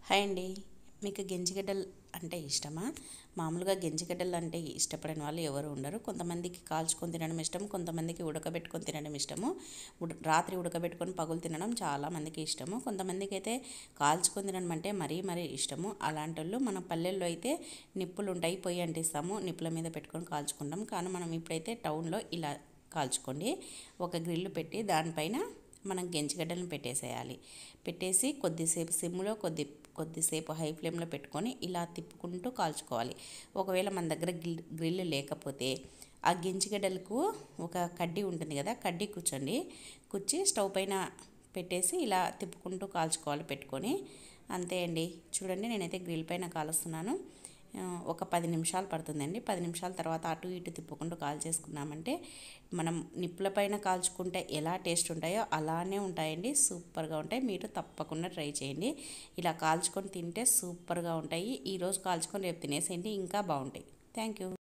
hi అండి మీకు గెంజిగడ్డలు అంటే ఇష్టమా మామూలుగా గెంజిగడ్డలు అంటే ఇష్టపడని వాళ్ళు ఎవరు ఉండరు కొంతమందికి కాల్చుకొని తినడం ఇష్టం కొంతమందికి ఉడకబెట్టుకొని తినడం ఇష్టము ఉడ- రాత్రి ఉడకబెట్టుకొని పగులు తినడం చాలా మందికి ఇష్టము కొంతమందికి అయితే కాల్చుకొని తినడం అంటే మరీ మరీ ఇష్టము అలాంటి వాళ్ళు మన పల్లెల్లో అయితే నిప్పులు ఉంటాయి పొయ్యి అంటిస్తాము నిప్పుల మీద పెట్టుకొని కాల్చుకుంటాం కానీ మనం ఇప్పుడైతే టౌన్లో ఇలా కాల్చుకోండి ఒక గ్రిల్ పెట్టి దానిపైన మనం గెంజిగడ్డలను పెట్టేసేయాలి పెట్టేసి కొద్దిసేపు సిమ్లో కొద్ది కొద్దిసేపు హై ఫ్లేమ్లో పెట్టుకొని ఇలా తిప్పుకుంటూ కాల్చుకోవాలి ఒకవేళ మన దగ్గర గ్రిల్ గ్రిల్ లేకపోతే ఆ గెంజిగడ్డలకు ఒక కడ్డీ ఉంటుంది కదా కడ్డీ కూర్చోండి కూర్చి స్టవ్ పైన పెట్టేసి ఇలా తిప్పుకుంటూ కాల్చుకోవాలి పెట్టుకొని అంతే అండి చూడండి నేనైతే గ్రిల్ పైన కాలుస్తున్నాను ఆ, ఒక పది నిమిషాలు పడుతుందండి పది నిమిషాల తర్వాత అటు ఇటు తిప్పుకుంటూ కాల్ చేసుకున్నామంటే మనం నిప్పుల పైన కాల్చుకుంటే ఎలా టేస్ట్ ఉంటాయో అలానే ఉంటాయండి సూపర్గా ఉంటాయి మీరు తప్పకుండా ట్రై చేయండి ఇలా కాల్చుకొని తింటే సూపర్గా ఉంటాయి ఈరోజు కాల్చుకొని రేపు తినేసేయండి ఇంకా బాగుంటాయి థ్యాంక్ యూ